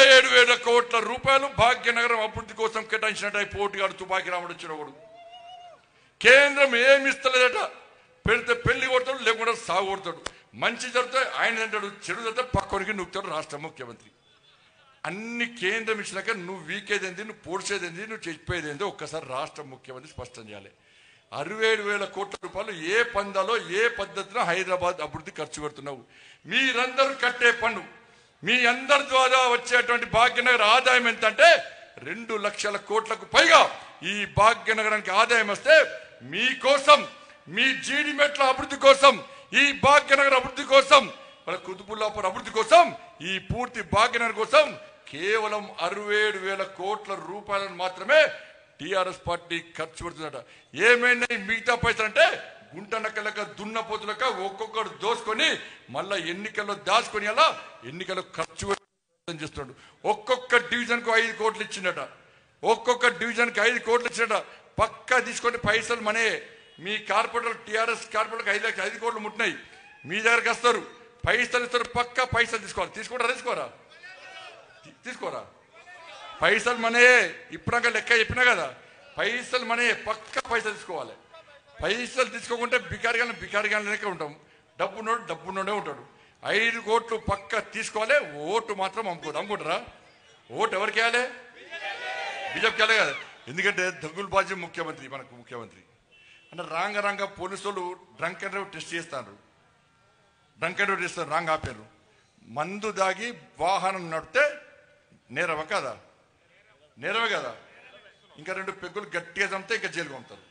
అరవై ఏడు వేల కోట్ల రూపాయలు భాగ్యనగరం అభివృద్ధి కోసం కేటాయించినట్టు పోటీగాడు తుపాకీ రాముడు వచ్చినప్పుడు కేంద్రం ఏమి ఇస్తలేదట పెడితే పెళ్లి కొడతాడు లేకుండా సాగు కొడతాడు మంచి జరిగితే ఆయన తింటాడు చెడు జరిగితే పక్కనికి నూకుతాడు రాష్ట్ర ముఖ్యమంత్రి అన్ని కేంద్రం ఇచ్చినాక నువ్వు వీకేదేంది నువ్వు పొడిచేదేంది నువ్వు చెప్పేదేంది ఒక్కసారి రాష్ట్ర ముఖ్యమంత్రి స్పష్టం చేయాలి అరవై ఏడు వేల కోట్ల రూపాయలు ఏ పందాలో ఏ పద్ధతిలో హైదరాబాద్ అభివృద్ధి ఖర్చు పెడుతున్నావు మీరందరూ కట్టే పన్ను మీ అందరి ద్వారా వచ్చేటువంటి భాగ్యనగర్ ఆదాయం ఎంత అంటే రెండు లక్షల కోట్లకు పైగా ఈ భాగ్యనగరానికి ఆదాయం వస్తే మీకోసం మీ జీడిమెట్ల అభివృద్ధి కోసం ఈ భాగ్యనగర్ అభివృద్ధి కోసం మన కుతుబుల్లాపూర్ అభివృద్ధి కోసం ఈ పూర్తి భాగ్యనగర్ కోసం కేవలం అరవై ఏడు వేల కోట్ల రూపాయలను మాత్రమే టిఆర్ఎస్ పార్టీ ఖర్చు పెడుతుందట ఏమైనా ఈ మిగతా పైసలు అంటే గుంటనక్కలక దున్నపోతులక ఒక్కొక్కడు దోసుకొని మళ్ళా ఎన్నికల్లో దాచుకొని అలా ఎన్నికల్లో ఖర్చు పెట్టడం చేస్తున్నాడు ఒక్కొక్క డివిజన్ కు ఐదు కోట్లు ఇచ్చిండట ఒక్కొక్క డివిజన్ కి ఐదు కోట్లు ఇచ్చిండట పక్కా తీసుకొని పైసలు మనే మీ కార్పొరేటర్ టిఆర్ఎస్ కార్పొరేటర్ ఐదు లక్షలు ఐదు కోట్లు ముట్టినాయి మీ దగ్గరకు వస్తారు పైసలు ఇస్తారు పక్కా పైసలు తీసుకోవాలి తీసుకుంటారా తీసుకోరా తీ- తీసుకోరా పైసలు మనే ఇప్పుడాక లెక్క చెప్పినా కదా పైసలు మనే పక్క పైసలు తీసుకోవాలి పైసలు తీసుకోకుంటే బికారిగానే బికారిగానే లెక్క ఉంటాం డబ్బున్నోడు డబ్బున్నోడే ఉంటాడు ఐదు కోట్లు పక్క తీసుకోవాలి ఓటు మాత్రం అమ్ముకోదు అమ్ముకుంటారా ఓటు ఎవరికి వేయాలి బీజేపీకి వెళ్ళే కదా ఎందుకంటే దగ్గులు బాజీ ముఖ్యమంత్రి మనకు ముఖ్యమంత్రి అంటే రాంగ రాంగ పోలీసు వాళ్ళు డ్రంక్ అండ్ డ్రైవ్ టెస్ట్ చేస్తారు డ్రంక్ అండ్ డ్రైవ్ చేస్తారు రాంగ్ ఆపారు మందు దాగి వాహనం నడితే నేరమా కదా నేరమే కదా ఇంకా రెండు పెగ్గులు గట్టిగా చంపితే ఇంకా జైలు పంపుతారు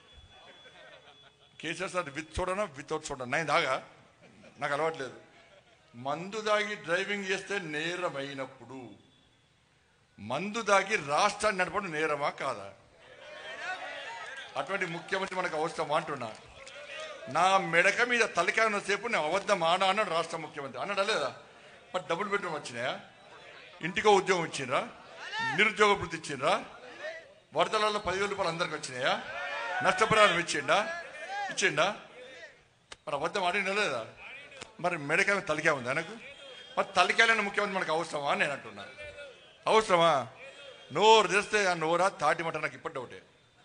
కేసీఆర్ సార్ విత్ చూడనా వితౌట్ చూడనా నేను దాగా నాకు అలవాట్లేదు మందు దాగి డ్రైవింగ్ చేస్తే నేరమైనప్పుడు మందు దాగి రాష్ట్రాన్ని నడపడం నేరమా కాదా అటువంటి ముఖ్యమంత్రి మనకు అవసరం అంటున్నా నా మెడక మీద తలకాయ ఉన్నసేపు నేను అబద్ధం ఆడా అన్నాడు రాష్ట్ర ముఖ్యమంత్రి అన్నాడా లేదా మరి డబుల్ బెడ్రూమ్ వచ్చినాయా ఇంటికో ఉద్యోగం ఇచ్చిండ్రా నిరుద్యోగ వృత్తి ఇచ్చిండ్రా వరదలలో పదివేల రూపాయలు అందరికి వచ్చినాయా నష్టపరిహారం ఇచ్చిండా ఇచ్చిండా మరి అబద్ధం ఆడినా లేదా మరి మెడకాయ తలకాయ ఉంది ఆయనకు మరి తలకాయలైన ముఖ్యమంత్రి మనకు అవసరమా అని నేను అంటున్నా అవసరమా నోరు తెస్తే ఆ నోరా తాటి మట నాకు ఇప్పటి ఒకటే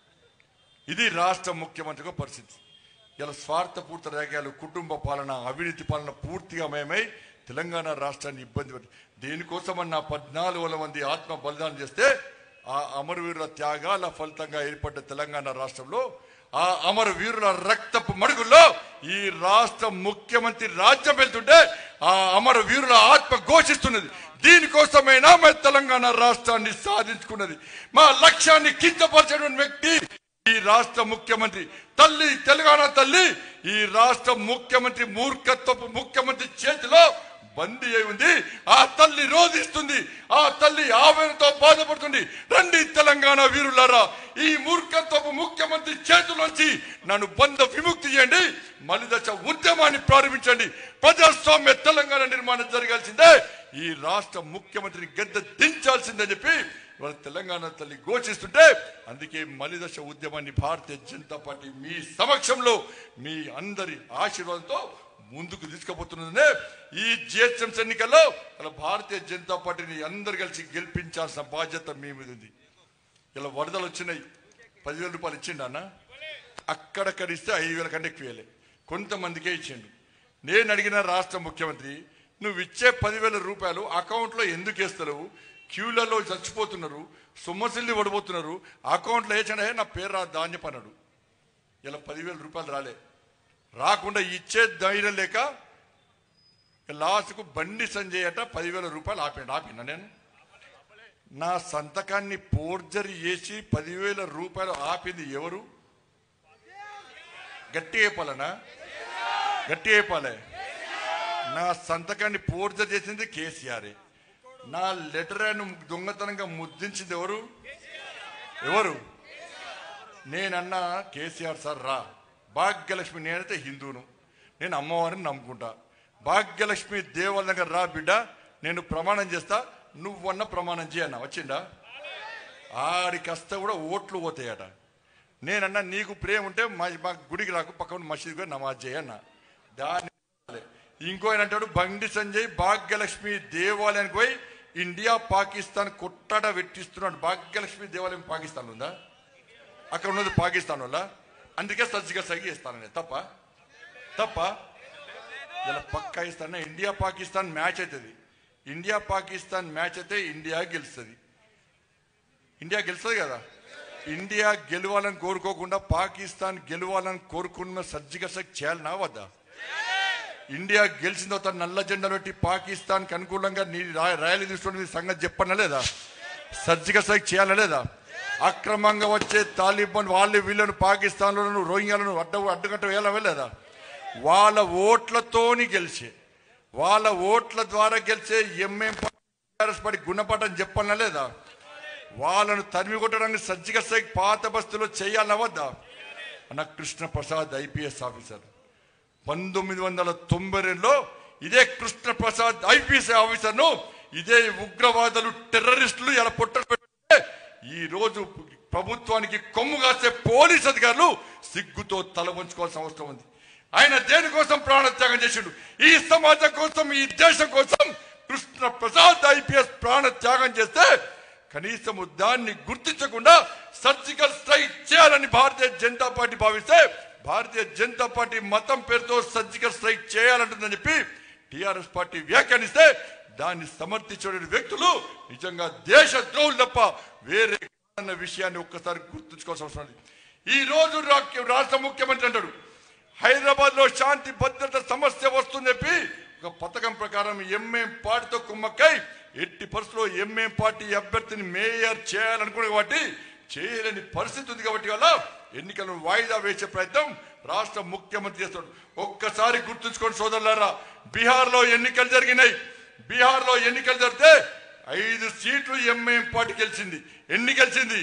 ఇది రాష్ట్ర ముఖ్యమంత్రిగా పరిస్థితి ఇలా స్వార్థపూర్త రేఖలు కుటుంబ పాలన అవినీతి పాలన పూర్తిగా మేమై తెలంగాణ రాష్ట్రాన్ని ఇబ్బంది పెట్టి దేనికోసమన్నా పద్నాలుగు వేల మంది ఆత్మ బలిదానం చేస్తే ఆ అమరవీరుల త్యాగాల ఫలితంగా ఏర్పడ్డ తెలంగాణ రాష్ట్రంలో ఆ అమరవీరుల రక్తపు మడుగుల్లో ఈ రాష్ట్ర ముఖ్యమంత్రి రాజ్యం వెళ్తుంటే ఆ అమరవీరుల ఆత్మ ఘోషిస్తున్నది దీనికోసమైనా మేము తెలంగాణ రాష్ట్రాన్ని సాధించుకున్నది మా లక్ష్యాన్ని కించపరిచిన వ్యక్తి ఈ రాష్ట్ర ముఖ్యమంత్రి తల్లి తెలంగాణ తల్లి ఈ రాష్ట్ర ముఖ్యమంత్రి మూర్ఖత్వపు ముఖ్యమంత్రి చేతిలో బందీ అయి ఉంది ఆ తల్లి రోధిస్తుంది ఆ తల్లి ఆవేదనతో బాధపడుతుంది రండి తెలంగాణ వీరులారా ఈ మూర్ఖత్వపు ముఖ్యమంత్రి చేతిలోంచి నన్ను బంధ విముక్తి చేయండి మలిదశ ఉద్యమాన్ని ప్రారంభించండి ప్రజాస్వామ్య తెలంగాణ నిర్మాణం జరగాల్సిందే ఈ రాష్ట్ర ముఖ్యమంత్రిని గద్దె దించాల్సిందని చెప్పి ఇవాళ తెలంగాణ తల్లి ఘోషిస్తుంటే అందుకే మలిదశ ఉద్యమాన్ని భారతీయ జనతా పార్టీ మీ సమక్షంలో మీ అందరి ఆశీర్వాదంతో ముందుకు తీసుకుపోతున్నదే ఈ జిహెచ్ఎంసీ ఎన్నికల్లో ఇలా భారతీయ జనతా పార్టీని అందరు కలిసి గెలిపించాల్సిన బాధ్యత మీ మీద ఉంది ఇలా వరదలు వచ్చినాయి పదివేల రూపాయలు ఇచ్చిండు అన్న అక్కడక్కడ ఇస్తే ఐదు వేల కంటే ఎక్కువ ఇవ్వలే కొంతమందికే ఇచ్చిండు నేను అడిగిన రాష్ట్ర ముఖ్యమంత్రి నువ్వు ఇచ్చే పదివేల రూపాయలు అకౌంట్లో ఎందుకు వేస్తలేవు క్యూలలో చచ్చిపోతున్నారు సొమ్మసిల్లి పడిపోతున్నారు అకౌంట్లో వేసాడే నా పేరు రా ధాన్యం అన్నాడు ఇలా పదివేల రూపాయలు రాలే రాకుండా ఇచ్చే ధైర్యం లేక లాస్ట్కు బండి సంజయ్ అట పదివేల రూపాయలు ఆపాడు ఆపినా నేను నా సంతకాన్ని పోర్జరీ చేసి పదివేల రూపాయలు ఆపింది ఎవరు గట్టి చెప్పాలనా గట్టి చెప్పాలి నా సంతకాన్ని పోర్జర్ చేసింది కేసీఆర్ నా లెటర్ దొంగతనంగా ముద్రించింది ఎవరు ఎవరు నేనన్నా కేసీఆర్ సార్ రా భాగ్యలక్ష్మి నేనైతే హిందూను నేను అమ్మవారిని నమ్ముకుంటా భాగ్యలక్ష్మి దేవాల దగ్గర రా బిడ్డ నేను ప్రమాణం చేస్తా నువ్వన్న ప్రమాణం చేయన్న వచ్చిందా ఆడికి వస్తే కూడా ఓట్లు పోతాయట నేనన్నా నీకు ప్రేమ ఉంటే మా మా గుడికి రాకు పక్కన మసీదుగా నమాజ్ చేయన్న దాన్ని ఇంకో ఆయన అంటాడు బండి సంజయ్ భాగ్యలక్ష్మి దేవాలయానికి పోయి ఇండియా పాకిస్తాన్ కొట్టడ వెట్టిస్తున్నాడు భాగ్యలక్ష్మి దేవాలయం పాకిస్తాన్ ఉందా అక్కడ ఉన్నది పాకిస్తాన్ వల్ల అందుకే సర్జికల్ సైకి ఇస్తానని తప్ప తప్ప ఇలా పక్కా ఇస్తాను ఇండియా పాకిస్తాన్ మ్యాచ్ అవుతుంది ఇండియా పాకిస్తాన్ మ్యాచ్ అయితే ఇండియా గెలుస్తుంది ఇండియా గెలుస్తుంది కదా ఇండియా గెలవాలని కోరుకోకుండా పాకిస్తాన్ గెలవాలని కోరుకున్న సర్జికల్ స్ట్రైక్ చేయాలనా వద్దా ఇండియా గెలిచిన తర్వాత నల్ల జెండా పెట్టి పాకిస్తాన్కి అనుకూలంగా నీ రా- ర్యాలీ తీసుకుని మీ సంగతి చెప్పనా లేదా సర్జికల్ స్ట్రైక్ చేయాలా లేదా అక్రమంగా వచ్చే తాలిబాన్ వాళ్ళు వీళ్ళను పాకిస్తాన్లను రోహింగ్యాలను అడ్డ అడ్డుకట్ట వేయాలా లేదా వాళ్ళ ఓట్లతోని గెలిచే వాళ్ళ ఓట్ల ద్వారా గెలిచే ఎంఎం పార్టీ గుణపాఠం చెప్పనా లేదా వాళ్ళను తరిమి కొట్టడానికి సర్జికల్ స్ట్రైక్ పాత బస్తులో చేయాలన్నా వద్దా అన్న కృష్ణ ప్రసాద్ ఐపీఎస్ ఆఫీసర్ పంతొమ్మిది వందల తొంభై రెండులో ఇదే కృష్ణ ప్రసాద్ ఐపీఎస్ ఆఫీసర్ను ఇదే ఉగ్రవాదులు టెర్రరిస్టులు ఇలా పొట్టలు పెడితే ఈ రోజు ప్రభుత్వానికి కొమ్ము కాసే పోలీస్ అధికారులు సిగ్గుతో తల వంచుకోవాల్సిన అవసరం ఉంది ఆయన దేనికోసం ప్రాణత్యాగం చేసిండు ఈ సమాజం కోసం ఈ దేశం కోసం కృష్ణ ప్రసాద్ ఐపీఎస్ ప్రాణత్యాగం చేస్తే కనీసము దాన్ని గుర్తించకుండా సర్జికల్ స్ట్రైక్ చేయాలని భారతీయ జనతా పార్టీ భావిస్తే భారతీయ జనతా పార్టీ మతం పేరుతో సర్జికల్ స్ట్రైక్ చేయాలంటుందని చెప్పి టిఆర్ఎస్ పార్టీ వ్యాఖ్యానిస్తే దాన్ని సమర్థించే వ్యక్తులు నిజంగా దేశ ద్రోహులు తప్ప వేరే అన్న విషయాన్ని ఒక్కసారి గుర్తుంచుకోవాల్సిన అవసరం ఉంది ఈ రోజు రా- రాష్ట్ర ముఖ్యమంత్రి అంటాడు హైదరాబాద్ లో శాంతి భద్రత సమస్య వస్తుందని చెప్పి ఒక పథకం ప్రకారం ఎంఏం పార్టీతో కుమ్మక్కై ఎట్టి పరిస్థితుల్లో ఎంఏం పార్టీ అభ్యర్థిని మేయర్ చేయాలనుకునే కాబట్టి చేయలేని పరిస్థితి ఉంది కాబట్టి వల్ల ఎన్నికలను వాయిదా వేసే ప్రయత్నం రాష్ట్ర ముఖ్యమంత్రి చేస్తాడు ఒక్కసారి గుర్తుంచుకోండి సోదరులారా బీహార్ లో ఎన్నికలు జరిగినాయి బీహార్ లో ఎన్నికలు జరిగితే ఐదు సీట్లు ఎంఏం పార్టీ గెలిచింది ఎన్ని గెలిచింది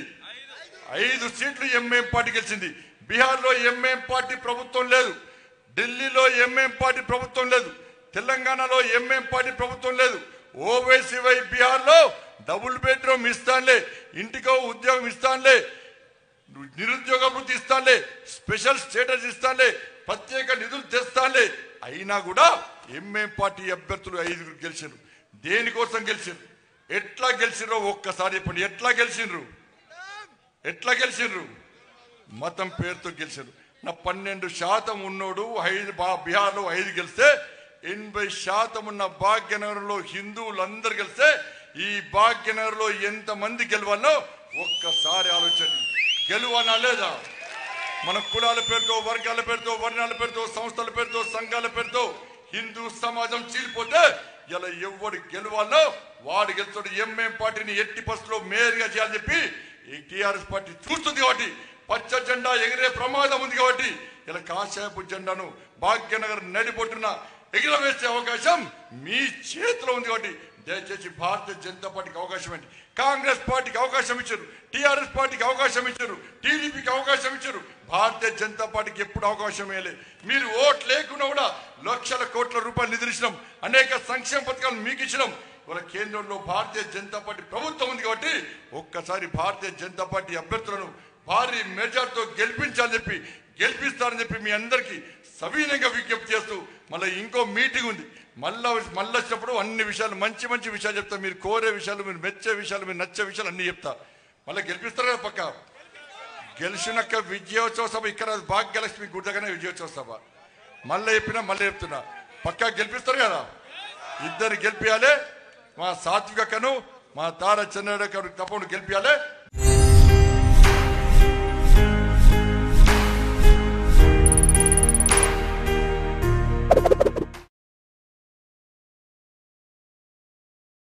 ఐదు సీట్లు ఎంఏం పార్టీ గెలిచింది బీహార్లో ఎంఏం పార్టీ ప్రభుత్వం లేదు ఢిల్లీలో ఎంఏం పార్టీ ప్రభుత్వం లేదు తెలంగాణలో ఎంఏం పార్టీ ప్రభుత్వం లేదు ఓవైసీ వై బీహార్లో డబుల్ బెడ్రూమ్ ఇస్తానులే ఇంటికో ఉద్యోగం ఇస్తానులే నిరుద్యోగ వృత్తి ఇస్తానులే స్పెషల్ స్టేటస్ ఇస్తానులే ప్రత్యేక నిధులు తెస్తానులే అయినా కూడా ఎంఏం పార్టీ అభ్యర్థులు ఐదుగురు గెలిచారు దేనికోసం గెలిచారు ఎట్లా గెలిచిర్రో ఒక్కసారి చెప్పండి ఎట్లా గెలిచిండ్రు ఎట్లా గెలిచిండ్రు మతం పేరుతో గెలిచారు నా పన్నెండు శాతం ఉన్నోడు ఐదు బా- బీహార్లో ఐదు గెలిస్తే ఎనభై శాతం ఉన్న భాగ్యనగరంలో హిందువులందరూ గెలిస్తే ఈ భాగ్యనగర్లో ఎంత మంది గెలవాలో ఒక్కసారి ఆలోచన గెలువనా లేదా మన కులాల పేరుతో వర్గాల పేరుతో వర్ణాల పేరుతో సంస్థల పేరుతో సంఘాల పేరుతో హిందూ సమాజం చీలిపోతే ఇలా ఎవడు గెలవాలో వాడు గెలుస్తాడు ఎంఎం పార్టీని ఎట్టి పరిస్థితుల్లో మేయర్గా చేయాలని చెప్పి ఈ టిఆర్ఎస్ పార్టీ చూస్తుంది కాబట్టి పచ్చ జెండా ఎగిరే ప్రమాదం ఉంది కాబట్టి ఇలా కాషాయపు జెండాను భాగ్యనగర్ నడిపొట్టున ఎగిరవేసే అవకాశం మీ చేతిలో ఉంది కాబట్టి దయచేసి భారతీయ జనతా పార్టీకి అవకాశం ఏంటి కాంగ్రెస్ పార్టీకి అవకాశం ఇచ్చారు టిఆర్ఎస్ పార్టీకి అవకాశం ఇచ్చారు టీడీపీకి అవకాశం ఇచ్చారు భారతీయ జనతా పార్టీకి ఎప్పుడు అవకాశం వేయలేదు మీరు ఓట్ లేకుండా కూడా లక్షల కోట్ల రూపాయలు నిధులిచ్చినాం అనేక సంక్షేమ పథకాలు మీకు ఇచ్చినాం ఇవాళ కేంద్రంలో భారతీయ జనతా పార్టీ ప్రభుత్వం ఉంది కాబట్టి ఒక్కసారి భారతీయ జనతా పార్టీ అభ్యర్థులను భారీ మెజార్టీతో గెలిపించాలని చెప్పి గెలిపిస్తారని చెప్పి మీ అందరికీ సవీనంగా విజ్ఞప్తి చేస్తూ మళ్ళీ ఇంకో మీటింగ్ ఉంది మళ్ళా మళ్ళీ వచ్చినప్పుడు అన్ని విషయాలు మంచి మంచి విషయాలు చెప్తా మీరు కోరే విషయాలు మీరు మెచ్చే విషయాలు మీరు నచ్చే విషయాలు అన్ని చెప్తా మళ్ళీ గెలిపిస్తారు కదా పక్క గెలిచినాక విజయోత్సవ సభ ఇక్కడ భాగ్యలక్ష్మి గుడ్డగానే విజయోత్సవ సభ మళ్ళీ చెప్పినా మళ్ళీ చెప్తున్నా పక్కా గెలిపిస్తారు కదా ఇద్దరు గెలిపియాలి మా సాత్వికను మా తార చంద్రుడు తప్పకుండా గెలిపియాలి